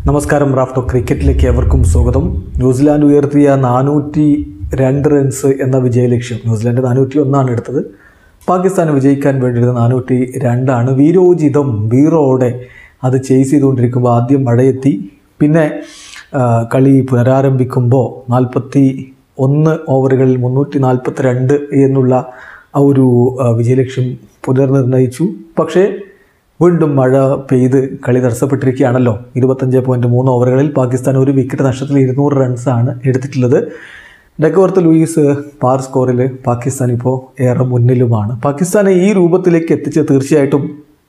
നമസ്കാരം റാഫ്റ്റോ ക്രിക്കറ്റിലേക്ക് എവർക്കും സ്വാഗതം ന്യൂസിലാൻഡ് ഉയർത്തിയ നാനൂറ്റി രണ്ട് റൺസ് എന്ന വിജയലക്ഷ്യം ന്യൂസിലാൻഡ് നാനൂറ്റി ഒന്നാണ് എടുത്തത് പാകിസ്ഥാൻ വിജയിക്കാൻ വേണ്ടിയിരുന്ന നാനൂറ്റി രണ്ടാണ് വീരോചിതം വീറോടെ അത് ചേസ് ചെയ്തുകൊണ്ടിരിക്കുമ്പോൾ ആദ്യം മഴയെത്തി പിന്നെ ആ, കളി പുനരാരംഭിക്കുമ്പോൾ നാൽപ്പത്തി ഒന്ന് ഓവറുകളിൽ മുന്നൂറ്റി നാൽപ്പത്തി രണ്ട് എന്നുള്ള ആ ഒരു ആ, വിജയലക്ഷ്യം പുനർനിർണയിച്ചു പക്ഷേ വീണ്ടും മഴ പെയ്ത് കളി തടസ്സപ്പെട്ടിരിക്കുകയാണല്ലോ ഇരുപത്തഞ്ച് പോയിൻറ്റ് മൂന്ന് ഓവറുകളിൽ പാകിസ്ഥാൻ ഒരു വിക്കറ്റ് നഷ്ടത്തിൽ ഇരുന്നൂറ് റൺസാണ് എടുത്തിട്ടുള്ളത് ഡെക്കവർത്ത് ലൂയിസ് പാർ സ്കോറിൽ പാകിസ്ഥാൻ ഇപ്പോൾ ഏറെ മുന്നിലുമാണ് പാകിസ്ഥാനെ ഈ രൂപത്തിലേക്ക് എത്തിച്ച് തീർച്ചയായിട്ടും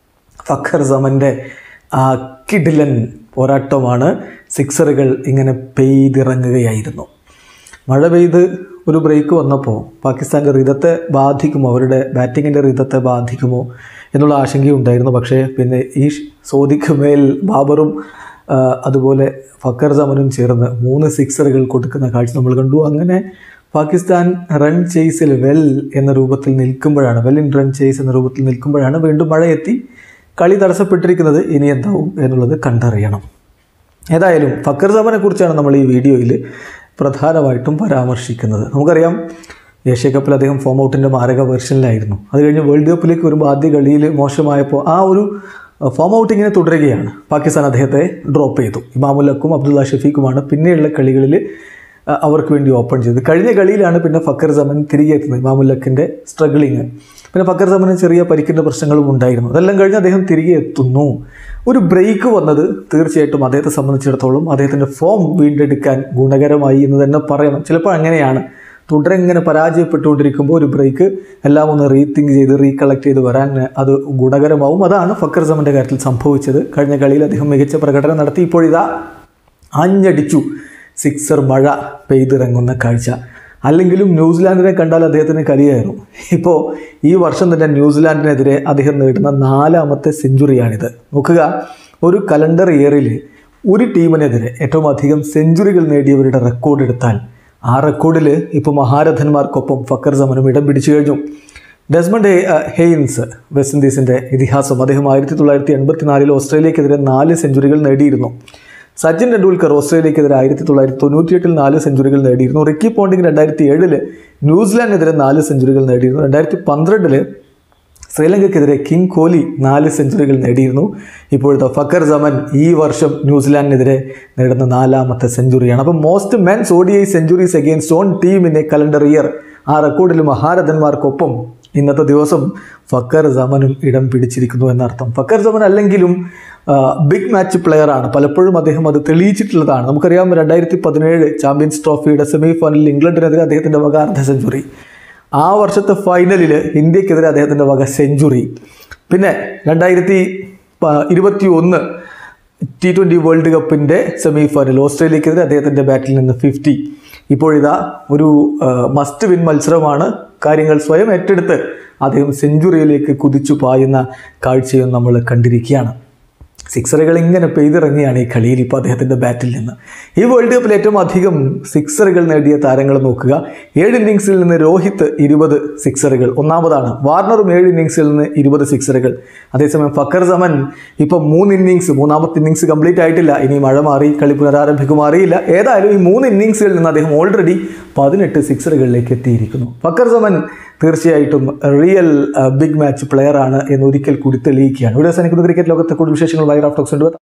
ഫഖർ സമൻ്റെ ആ കിഡിലൻ പോരാട്ടമാണ് സിക്സറുകൾ ഇങ്ങനെ പെയ്തിറങ്ങുകയായിരുന്നു മഴ പെയ്ത് ഒരു ബ്രേക്ക് വന്നപ്പോൾ പാകിസ്ഥാൻ്റെ റിതത്തെ ബാധിക്കുമോ അവരുടെ ബാറ്റിങ്ങിൻ്റെ റിതത്തെ ബാധിക്കുമോ എന്നുള്ള ആശങ്കയുണ്ടായിരുന്നു പക്ഷേ പിന്നെ ഈ സോദിക്ക് മേൽ ബാബറും ആ, അതുപോലെ ഫക്കർ സമനും ചേർന്ന് മൂന്ന് സിക്സറുകൾ കൊടുക്കുന്ന കാഴ്ച നമ്മൾ കണ്ടു അങ്ങനെ പാകിസ്ഥാൻ റൺ ചേസിൽ വെൽ എന്ന രൂപത്തിൽ നിൽക്കുമ്പോഴാണ് വെൽ ഇൻ റൺ ചേസ് എന്ന രൂപത്തിൽ നിൽക്കുമ്പോഴാണ് വീണ്ടും മഴ എത്തി കളി തടസ്സപ്പെട്ടിരിക്കുന്നത് ഇനി എന്താവും എന്നുള്ളത് കണ്ടറിയണം ഏതായാലും ഫക്കർ സമനെ കുറിച്ചാണ് നമ്മൾ ഈ വീഡിയോയിൽ പ്രധാനമായിട്ടും പരാമർശിക്കുന്നത് നമുക്കറിയാം ഏഷ്യ കപ്പിൽ അദ്ദേഹം ഫോം ഔട്ടിൻ്റെ മാരക വെർഷനിലായിരുന്നു അത് കഴിഞ്ഞ് വേൾഡ് കപ്പിലേക്ക് വരുമ്പോൾ ആദ്യ കളിയിൽ മോശമായപ്പോൾ ആ ഒരു ഫോം ഔട്ട് ഇങ്ങനെ തുടരുകയാണ് പാകിസ്ഥാൻ അദ്ദേഹത്തെ ഡ്രോപ്പ് ചെയ്തു ഇമാമുല്ലക്കും അബ്ദുള്ള ഷഫീഖുമാണ് പിന്നെയുള്ള കളികളിൽ അഹ് അവർക്ക് വേണ്ടി ഓപ്പൺ ചെയ്തത് കഴിഞ്ഞ കളിയിലാണ് പിന്നെ ഫക്കർ സമൻ തിരികെ എത്തുന്നത് ഇമാമുല്ലക്കിൻ്റെ സ്ട്രഗിളിങ് പിന്നെ ഫക്കർ സമന് ചെറിയ പരിക്കിൻ്റെ പ്രശ്നങ്ങളും ഉണ്ടായിരുന്നു അതെല്ലാം കഴിഞ്ഞ് അദ്ദേഹം തിരികെ എത്തുന്നു ഒരു ബ്രേക്ക് വന്നത് തീർച്ചയായിട്ടും അദ്ദേഹത്തെ സംബന്ധിച്ചിടത്തോളം അദ്ദേഹത്തിൻ്റെ ഫോം വീണ്ടെടുക്കാൻ ഗുണകരമായി എന്ന് തന്നെ പറയണം ചിലപ്പോൾ അങ്ങനെയാണ് തുടരെ ഇങ്ങനെ പരാജയപ്പെട്ടുകൊണ്ടിരിക്കുമ്പോൾ ഒരു ബ്രേക്ക് എല്ലാം ഒന്ന് റീതിങ്ക് ചെയ്ത് റീകളക്ട് ചെയ്ത് വരാൻ അത് ഗുണകരമാവും അതാണ് ഫക്കർ സമൻ്റെ കാര്യത്തിൽ സംഭവിച്ചത് കഴിഞ്ഞ കളിയിൽ അദ്ദേഹം മികച്ച പ്രകടനം നടത്തി ഇപ്പോഴിതാ ആഞ്ഞടിച്ചു സിക്സർ മഴ പെയ്തിറങ്ങുന്ന കാഴ്ച അല്ലെങ്കിലും ന്യൂസിലാൻഡിനെ കണ്ടാൽ അദ്ദേഹത്തിന് കലിയായിരുന്നു ഇപ്പോൾ ഈ വർഷം തന്നെ ന്യൂസിലാൻഡിനെതിരെ അദ്ദേഹം നേടുന്ന നാലാമത്തെ സെഞ്ചുറിയാണിത് നോക്കുക ഒരു കലണ്ടർ ഇയറിൽ ഒരു ടീമിനെതിരെ ഏറ്റവും അധികം സെഞ്ചുറികൾ നേടിയവരുടെ റെക്കോർഡ് എടുത്താൽ ആ റെക്കോർഡിൽ ഇപ്പോൾ മഹാരഥന്മാർക്കൊപ്പം ഫക്കർ സമനും ഇടം പിടിച്ചു കഴിഞ്ഞു ഡെസ്മണ്ട് ഹെ- അഹ് ഹെയ്ൻസ് വെസ്റ്റ് ഇൻഡീസിൻ്റെ ഇതിഹാസം അദ്ദേഹം ആയിരത്തി തൊള്ളായിരത്തി എൺപത്തി നാലിൽ ഓസ്ട്രേലിയക്കെതിരെ നാല് സെഞ്ചുറികൾ നേടിയിരുന്നു സച്ചിൻ ടെണ്ടുൽക്കർ ഓസ്ട്രേലിയക്കെതിരെ ആയിരത്തി തൊള്ളായിരത്തി തൊണ്ണൂറ്റിയെട്ടിൽ നാല് സെഞ്ചുറികൾ നേടിയിരുന്നു റിക്കി പോണ്ടിങ് രണ്ടായിരത്തി ഏഴില് ന്യൂസിലാൻഡിനെതിരെ നാല് സെഞ്ചുറികൾ നേടിയിരുന്നു രണ്ടായിരത്തി പന്ത്രണ്ടില് ശ്രീലങ്കയ്ക്കെതിരെ കിങ് കോഹ്ലി നാല് സെഞ്ചുറികൾ നേടിയിരുന്നു ഇപ്പോഴത്തെ ഫക്കർ സമൻ ഈ വർഷം ന്യൂസിലാൻഡിനെതിരെ നേടുന്ന നാലാമത്തെ സെഞ്ചുറിയാണ് അപ്പം most men's O D I centuries against own team in a calendar year ആ റെക്കോർഡിൽ മഹാരഥന്മാർക്കൊപ്പം ഇന്നത്തെ ദിവസം ഫക്കർ സമനും ഇടം പിടിച്ചിരിക്കുന്നു എന്നർത്ഥം ഫക്കർ സമൻ അല്ലെങ്കിലും ബിഗ് മാച്ച് പ്ലെയർ ആണ് പലപ്പോഴും അദ്ദേഹം അത് തെളിയിച്ചിട്ടുള്ളതാണ് നമുക്കറിയാം രണ്ടായിരത്തി പതിനേഴ് ചാമ്പ്യൻസ് ട്രോഫിയുടെ സെമി ഫൈനലിൽ ഇംഗ്ലണ്ടിനെതിരെ അദ്ദേഹത്തിൻ്റെ വക അർദ്ധ സെഞ്ചുറി ആ വർഷത്തെ ഫൈനലിൽ ഇന്ത്യക്കെതിരെ അദ്ദേഹത്തിൻ്റെ വക സെഞ്ചുറി പിന്നെ രണ്ടായിരത്തി ഇരുപത്തി ഒന്ന് ടി ട്വൻ്റി വേൾഡ് കപ്പിൻ്റെ സെമി ഫൈനൽ ഓസ്ട്രേലിയക്കെതിരെ അദ്ദേഹത്തിൻ്റെ ബാറ്റിൽ നിന്ന് ഫിഫ്റ്റി ഇപ്പോഴിതാ ഒരു മസ്റ്റ് വിൻ മത്സരമാണ് കാര്യങ്ങൾ സ്വയം ഏറ്റെടുത്ത് അദ്ദേഹം സെഞ്ചുറിയിലേക്ക് കുതിച്ചു പായുന്ന കാഴ്ചയും നമ്മൾ കണ്ടിരിക്കുകയാണ് സിക്സറുകൾ ഇങ്ങനെ പെയ്തിറങ്ങിയാണ് ഈ കളിയിൽ ഇപ്പോൾ അദ്ദേഹത്തിൻ്റെ ബാറ്റിൽ നിന്ന് ഈ വേൾഡ് കപ്പിൽ ഏറ്റവും അധികം സിക്സറുകൾ നേടിയ താരങ്ങൾ നോക്കുക ഏഴ് ഇന്നിങ്സിൽ നിന്ന് രോഹിത് ഇരുപത് സിക്സറുകൾ ഒന്നാമതാണ് വാർണറും ഏഴ് ഇന്നിങ്സിൽ നിന്ന് ഇരുപത് സിക്സറുകൾ അതേസമയം ഫക്കർ സമൻ ഇപ്പം മൂന്ന് ഇന്നിങ്സ് മൂന്നാമത്തെ ഇന്നിങ്സ് കംപ്ലീറ്റ് ആയിട്ടില്ല ഇനി മഴ മാറി കളി പുനരാരംഭിക്കും അറിയില്ല ഏതായാലും ഈ മൂന്ന് ഇന്നിങ്സുകളിൽ നിന്ന് അദ്ദേഹം ഓൾറെഡി പതിനെട്ട് സിക്സറുകളിലേക്ക് എത്തിയിരിക്കുന്നു ഫക്കർ സമൻ തീർച്ചയായിട്ടും റിയൽ ബിഗ് മാച്ച് പ്ലെയർ ആണ് എന്ന് ഒരിക്കൽ കൂടി തെളിയിക്കുകയാണ് ഇവിടെ അവസാനിക്കുന്ന ക്രിക്കറ്റ് ലോകത്തെ കൂടുതൽ വിശേഷങ്ങൾ വൈറാഫ് ടോക്സ് ഉണ്ട്